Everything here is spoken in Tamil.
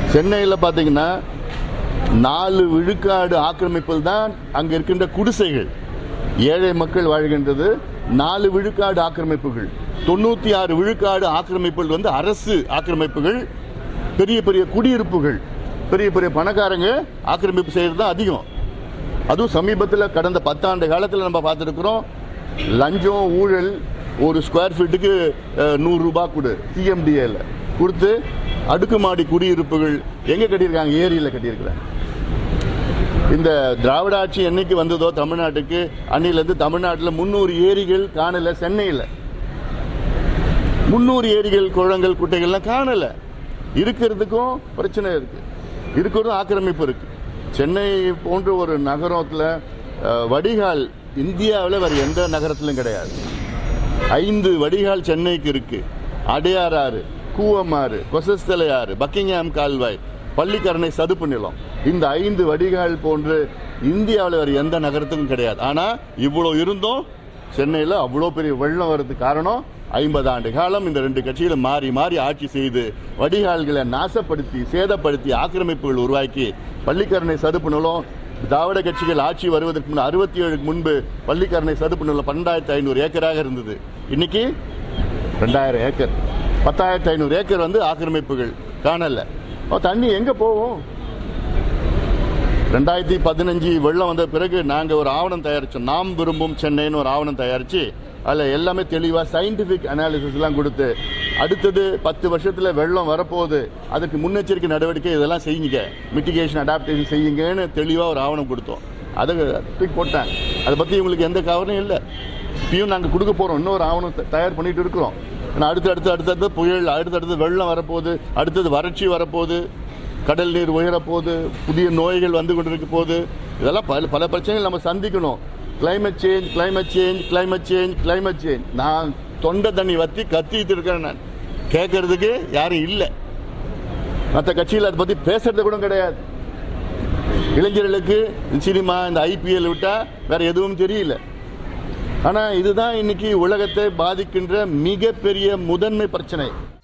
சென்னையில் பார்த்தீங்கன்னா நாலு விழுக்காடு ஆக்கிரமிப்பில் தான் அங்க இருக்கின்ற குடிசைகள் ஏழை மக்கள் வாழ்கின்றது நாலு விழுக்காடு ஆக்கிரமிப்புகள் தொண்ணூத்தி ஆறு விழுக்காடு ஆக்கிரமிப்புகள் வந்து அரசு ஆக்கிரமிப்புகள் பெரிய பெரிய குடியிருப்புகள் பெரிய பெரிய பணக்காரங்க ஆக்கிரமிப்பு செய்யறது தான் அதிகம் அதுவும் சமீபத்தில் கடந்த பத்தாண்டு காலத்தில் நம்ம பார்த்துருக்குறோம் லஞ்சம் ஊழல் ஒரு ஸ்கொயர் ஃபீட்டுக்கு அஹ், நூறு ரூபாய் கொடு சிஎம்டிஏல கொடுத்து அடுக்குமாடி குடியிருப்புகள் எங்க கட்டியிருக்காங்க ஏரியில் கட்டியிருக்கிறாங்க இந்த திராவிட ஆட்சி என்னைக்கு வந்ததோ தமிழ்நாட்டுக்கு அன்னிலிருந்து தமிழ்நாட்டில் முன்னூறு ஏரிகள் காணல சென்னையில் முன்னூறு ஏரிகள் குளங்கள் குட்டைகள்லாம் காணல இருக்கிறதுக்கும் பிரச்சனை இருக்கு இருக்கிறதும் ஆக்கிரமிப்பு இருக்கு சென்னை போன்ற ஒரு நகரத்துல அஹ், வடிகால் இந்தியாவில் வேற எந்த நகரத்திலும் கிடையாது ஐந்து வடிகால் சென்னைக்கு இருக்கு அடையார் ஆறு கூவமாறு கொசஸ்தலை ஆறு பக்கிங்ஹாம் கால்வாய் பள்ளிக்கரணை சதுப்பு நிலம் இந்த ஐந்து வடிகால் போன்று இந்தியாவில் வேற எந்த நகரத்துக்கும் கிடையாது ஆனா இவ்வளவு இருந்தும் சென்னையில் அவ்வளோ பெரிய வெள்ளம் வர்றதுக்கு காரணம் ஐம்பது ஆண்டு காலம் இந்த ரெண்டு கட்சிகளும் மாறி மாறி ஆட்சி செய்து வடிகால்களை நாசப்படுத்தி சேதப்படுத்தி ஆக்கிரமிப்புகள் உருவாக்கி பள்ளிக்கரணை சதுப்பு நிலம் திராவிட கட்சிகள் ஆட்சி வருவதற்கு முன் அறுபத்தி ஏழுக்கு முன்பு பள்ளிக்கரணை சதுப்பு நிலம் பன்னெண்டாயிரத்தி ஐநூறு ஏக்கராக இருந்தது இன்னைக்கு ரெண்டாயிரம் ஏக்கர் பத்தாயிரத்தி ஐநூறு ஏக்கர் வந்து ஆக்கிரமிப்புகள் காணல அப்ப தண்ணி எங்க போகும் ரெண்டாயிரத்தி பதினஞ்சு வெள்ளம் வந்த பிறகு நாங்க ஒரு ஆவணம் தயாரிச்சோம் நாம் விரும்பும் சென்னைன்னு ஒரு ஆவணம் தயாரிச்சு அதுல எல்லாமே தெளிவா சயின்டிபிக் அனாலிசிஸ் எல்லாம் கொடுத்து அடுத்தது பத்து வருஷத்துல வெள்ளம் வரப்போகுது அதுக்கு முன்னெச்சரிக்கை நடவடிக்கை இதெல்லாம் செய்யுங்க மிட்டிகேஷன் அடாப்டேஷன் செய்யுங்கன்னு தெளிவா ஒரு ஆவணம் கொடுத்தோம் அதை தூக்கி போட்டாங்க அதை பத்தி உங்களுக்கு எந்த கவலையும் இல்லை இப்பயும் நாங்க கொடுக்க போறோம் இன்னொரு ஆவணம் த- தயார் பண்ணிட்டு இருக்கிறோம் ஆனா அடுத்து அடுத்து அடுத்தடுத்து புயல் அடுத்தடுத்து வெள்ளம் வரப்போகுது அடுத்தது வறட்சி வரப்போகுது கடல் நீர் உயரப்போகுது புதிய நோய்கள் வந்து கொண்டிருக்க போகுது இதெல்லாம் பல பல பிரச்சனைகள் நம்ம சந்திக்கணும் climate change climate change climate change climate change நான் தொண்டை தண்ணி வத்தி கத்திட்டு இருக்கிறேன் நான் கேட்கறதுக்கு யாரும் இல்லை மற்ற கட்சியில் அதை பத்தி பேசுறது கூட கிடையாது இளைஞர்களுக்கு சினிமா இந்த ஐபிஎல் விட்டா வேற எதுவும் தெரியல ஆனா இதுதான் இன்னைக்கு உலகத்தை பாதிக்கின்ற மிகப்பெரிய முதன்மை பிரச்சனை